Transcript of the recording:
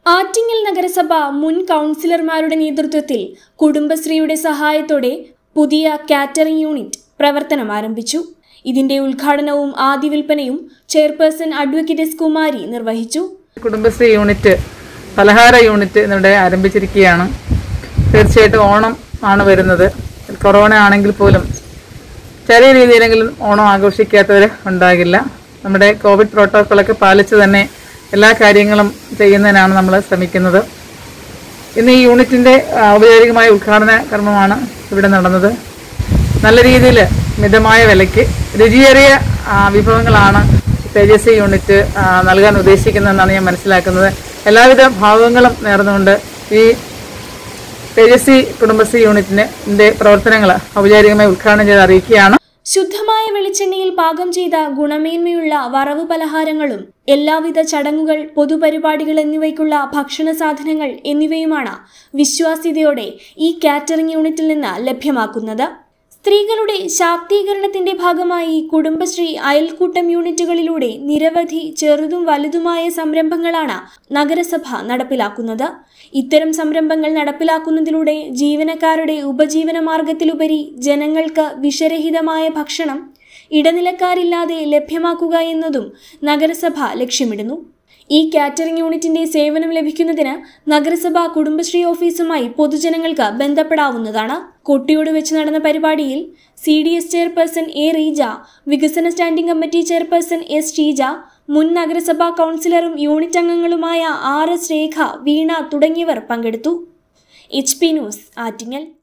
ആറ്റിങ്ങൽ നഗരസഭ മുൻ കൗൺസിലർമാരുടെ നേതൃത്വത്തിൽ കുടുംബശ്രീയുടെ സഹായത്തോടെ പുതിയ കാറ്ററിംഗ് യൂണിറ്റ് പ്രവർത്തനം ആരംഭിച്ചു ഇതിന്റെ ഉദ്ഘാടനവും ആദ്യ വിൽപ്പനയും ചെയർപേഴ്സൺ അഡ്വക്കേറ്റ് എസ് കുമാരി നിർവഹിച്ചു കുടുംബശ്രീ യൂണിറ്റ് പലഹാര യൂണിറ്റ് ഇവിടെ ആരംഭിച്ചിരിക്കുകയാണ് തീർച്ചയായിട്ടും ഓണം ആണ് വരുന്നത് കൊറോണ ആണെങ്കിൽ പോലും ചെറിയ രീതിയിലെങ്കിലും ഓണം ആഘോഷിക്കാത്തവർ ഉണ്ടാകില്ല നമ്മുടെ കോവിഡ് പ്രോട്ടോക്കോളൊക്കെ പാലിച്ച് തന്നെ എല്ലാ കാര്യങ്ങളും ചെയ്യുന്നതിനാണ് നമ്മൾ ശ്രമിക്കുന്നത് ഇന്ന് ഈ യൂണിറ്റിൻ്റെ ഔപചാരികമായ ഉദ്ഘാടന കർമ്മമാണ് ഇവിടെ നടന്നത് നല്ല രീതിയിൽ മിതമായ വിലയ്ക്ക് രുചിയേറിയ ആ, വിഭവങ്ങളാണ് തേജസ്വി യൂണിറ്റ് ആ, നൽകാൻ ഉദ്ദേശിക്കുന്നതെന്നാണ് ഞാൻ മനസ്സിലാക്കുന്നത് എല്ലാവിധ ഭാവങ്ങളും നേർന്നുകൊണ്ട് ഈ തേജസ്വി കുടുംബശ്രീ യൂണിറ്റിൻ്റെ പ്രവർത്തനങ്ങൾ ഔപചാരികമായി ഉദ്ഘാടനം ചെയ്ത് അറിയിക്കുകയാണ് ശുദ്ധമായ വെളിച്ചെണ്ണയിൽ പാകം ചെയ്ത ഗുണമേന്മയുള്ള വറവ് പലഹാരങ്ങളും എല്ലാവിധ ചടങ്ങുകൾ പൊതുപരിപാടികൾ എന്നിവയ്ക്കുള്ള ഭക്ഷണ സാധനങ്ങൾ എന്നിവയുമാണ് വിശ്വാസ്യതയോടെ ഈ കാറ്ററിംഗ് യൂണിറ്റിൽ നിന്ന് ലഭ്യമാക്കുന്നത് സ്ത്രീകളുടെ ശാക്തീകരണത്തിന്റെ ഭാഗമായി കുടുംബശ്രീ അയൽക്കൂട്ടം യൂണിറ്റുകളിലൂടെ നിരവധി ചെറുതും വലുതുമായ സംരംഭങ്ങളാണ് നഗരസഭ നടപ്പിലാക്കുന്നത് ഇത്തരം സംരംഭങ്ങൾ നടപ്പിലാക്കുന്നതിലൂടെ ജീവനക്കാരുടെ ഉപജീവന മാർഗത്തിലുപരി ജനങ്ങൾക്ക് വിഷരഹിതമായ ഭക്ഷണം ഇടനിലക്കാരില്ലാതെ ലഭ്യമാക്കുക എന്നതും നഗരസഭ ലക്ഷ്യമിടുന്നു ഈ കാറ്ററിംഗ് യൂണിറ്റിന്റെ സേവനം ലഭിക്കുന്നതിന് നഗരസഭ കുടുംബശ്രീ ഓഫീസുമായി പൊതുജനങ്ങൾക്ക് ബന്ധപ്പെടാവുന്നതാണ് കൊട്ടിയോട് വെച്ച് നടന്ന പരിപാടിയിൽ C D S chairperson A Reeja വികസന standing committee chairperson S Sheeja മുൻ നഗരസഭാ കൗൺസിലറും യൂണിറ്റ് അംഗങ്ങളുമായ ആർ എസ് രേഖ വീണ തുടങ്ങിയവർ പങ്കെടുത്തു എച്ച് പി ന്യൂസ് ആറ്റിങ്ങൽ